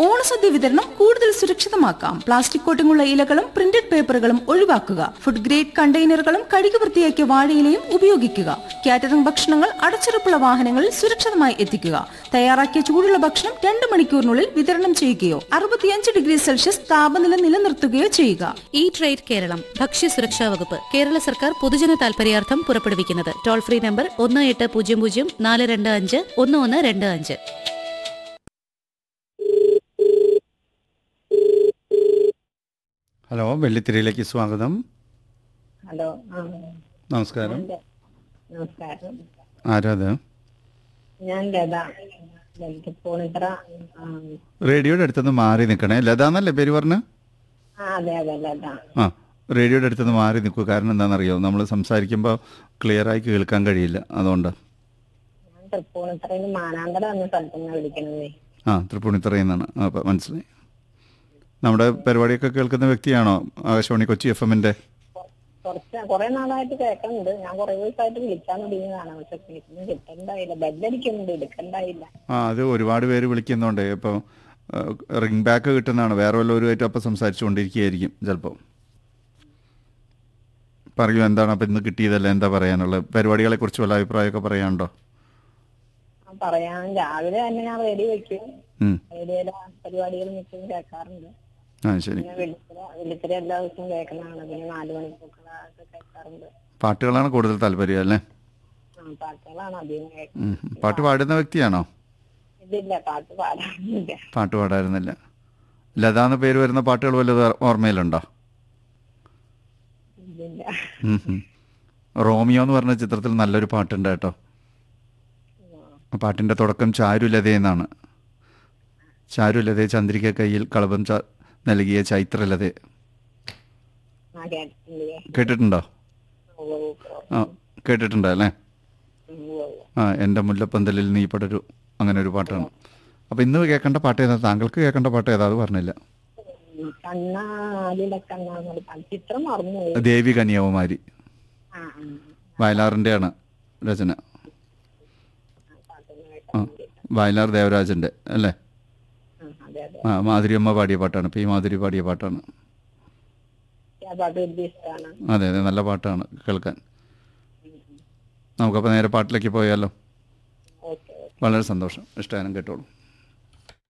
ഓണസദ്യ വിതരണം കൂടുതൽ സുരക്ഷിതമാക്കാം പ്ലാസ്റ്റിക് കോട്ടിങ്ങുള്ള ഇലകളും പ്രിന്റഡ് പേപ്പറുകളും ഒഴിവാക്കുക ഫുഡ് ഗ്രേഡ് കണ്ടെയ്നറുകളും കഴുകി വൃത്തിയാക്കിയ വാഴയിലയും ഉപയോഗിക്കുക കാറ്ററിംഗ് ഭക്ഷണങ്ങൾ അടച്ചുറപ്പുള്ള വാഹനങ്ങളിൽ സുരക്ഷിതമായി എത്തിക്കുക തയ്യാറാക്കിയ ചൂടുള്ള ഭക്ഷണം രണ്ട് മണിക്കൂറിനുള്ളിൽ വിതരണം ചെയ്യുകയോ അറുപത്തിയഞ്ച് ഡിഗ്രി സെൽഷ്യസ് താപനില നിലനിർത്തുകയോ ചെയ്യുക ഈ ട്രേഡ് കേരളം ഭക്ഷ്യസുരക്ഷാ വകുപ്പ് കേരള സർക്കാർ പൊതുജന താൽപര്യാർത്ഥം പുറപ്പെടുവിക്കുന്നത് ടോൾ ഫ്രീ നമ്പർ ഒന്ന് എട്ട് പൂജ്യം പൂജ്യം നാല് രണ്ട് അഞ്ച് ഒന്ന് ഒന്ന് രണ്ട് അഞ്ച് ഹലോ വെള്ളിത്തിരയിലേക്ക് സ്വാഗതം ഹലോ ആ നമസ്കാരം ഞാൻ ല- നമസ്കാരം ആരാ അത് ഞാൻ ലത പോണിത്ര ആ റേഡിയോയുടെ അടുത്തുനിന്ന് മാറി നിൽക്കണേ ലത എന്നല്ലേ പേര് പറഞ്ഞ് ആ, അതെ അതെ ലത ആ റേഡിയോയുടെ അടുത്തുനിന്ന് മാറി നിൽക്കൂ കാരണം എന്താണെന്നറിയോ നമ്മൾ സംസാരിക്കുമ്പോൾ ക്ലിയറായി കേൾക്കാൻ കഴിയില്ല അതുകൊണ്ട് ഞാൻ തൃപ്പൂണിത്തറയിൽ മാനാന്തര എന്ന സ്ഥലത്ത് നിന്ന് വിളിക്കണതേ ആ തൃപ്പൂണിത്തറയിൽ നിന്നാണ് ആ അപ്പം മനസ്സിലായി നമ്മുടെ പരിപാടിയൊക്കെ കേൾക്കുന്ന വ്യക്തിയാണോ ആകാശവാണി കൊച്ചി എഫ് എമ്മിൻ്റെ കുറച്ച് കുറെ നാളായിട്ട് കേൾക്കുന്നുണ്ട് ഞാൻ കുറെ ദിവസമായിട്ട് വിളിക്കാൻ തുടങ്ങിയതാണ് പക്ഷെ വിളിക്കുന്നത് കിട്ടണ്ടായില്ല ബെല്ലടിക്കുന്നുണ്ട് എടുക്കണ്ടായില്ല ആ അത് ഒരുപാട് പേര് വിളിക്കുന്നുണ്ട് ഇപ്പോൾ റിംഗ് ബാക്ക് കിട്ടുന്നതാണ് വേറെ വല്ലവരുമായിട്ട് അപ്പം സംസാരിച്ചുകൊണ്ടിരിക്കുകയായിരിക്കും ചിലപ്പോൾ പറയൂ എന്താണ് അപ്പം ഇന്ന് കിട്ടിയതല്ല എന്താ പറയാനുള്ളത് പരിപാടികളെക്കുറിച്ച് വല്ല അഭിപ്രായമൊക്കെ പറയാനുണ്ടോ ആ, പറയാൻ രാവിലെ തന്നെ ഞാൻ റേഡിയോ വെക്കും ഉം. റേഡിയോയിലെ പരിപാടികൾ മിക്കതും കേൾക്കാറുണ്ട് ആ ശരി പിന്നെ വെള്ളിത്തിര വെള്ളിത്തിര എല്ലാ ദിവസവും കേൾക്കുന്നതാണ് പിന്നെ നാല് മണിക്കൂക്കളൊക്കെ കേൾക്കാറുണ്ട് പാട്ടുകളാണ് കൂടുതൽ താല്പര്യം അല്ലേ ആ പാട്ടുകളാണ് അധികം കേൾക്കുന്നത് ഉം. പാട്ട് പാടുന്ന വ്യക്തിയാണോ ഇതില്ല പാട്ട് പാടാനില്ല പാട്ട് പാടായിരുന്നില്ല ലത എന്ന പേര് വരുന്ന പാട്ടുകൾ വല്ലത് ഓർമ്മയിലുണ്ടോ ഇതില്ല ഉം ഉം. റോമിയോ എന്ന് പറഞ്ഞ ചിത്രത്തിൽ നല്ലൊരു പാട്ടുണ്ട് കേട്ടോ ആ പാട്ടിൻ്റെ തുടക്കം ചാരുലതേ എന്നാണ് ചാരുലതേ ചന്ദ്രിക കയ്യിൽ കളഭം ച നൽകിയ ചൈത്രലതേ ആ കേട്ടിട്ടില്ലേ കേട്ടിട്ടുണ്ടോ ഉവ്വ് ഉവ്വ് ആ കേട്ടിട്ടുണ്ടോ അല്ലേ ഉവ്വ് ഉവ്വ്. ആ എൻ്റെ മുല്ലപ്പന്തലിൽ നീ പടരു അങ്ങനെ ഒരു പാട്ടാണ് അപ്പോൾ ഇന്ന് കേൾക്കേണ്ട പാട്ട് ഏതാ താങ്കൾക്ക് കേൾക്കേണ്ട പാട്ട് ഏതാ അത് പറഞ്ഞില്ല ഉം, കണ്ണാലിലെ കണ്ണാന്നൊരു പാട്ട്. ചിത്രം മറന്നുപോയി ദേവി കന്യാകുമാരി ആ ആ വയലാറിൻ്റെയാണ് രചന ആ, പാട്ടൊന്ന് ആ കേൾക്കാൻ വേണ്ടിയിട്ട് വയലാർ ദേവരാജൻ്റെ അല്ലേ ആ അതെ അതെ ആ മാധുരിയമ്മ പാടിയ പാട്ടാണ് പി മാധുരി പാടിയ പാട്ടാണ് ആ പാട്ട് വലിയ ഇഷ്ടമാണ് അതെ അതെ നല്ല പാട്ടാണ് കേൾക്കാൻ നമുക്കപ്പോൾ നേരെ പാട്ടിലേക്ക് പോയാലോ ഓക്കെ വളരെ സന്തോഷം ഇഷ്ടഗാനം കേട്ടോളൂ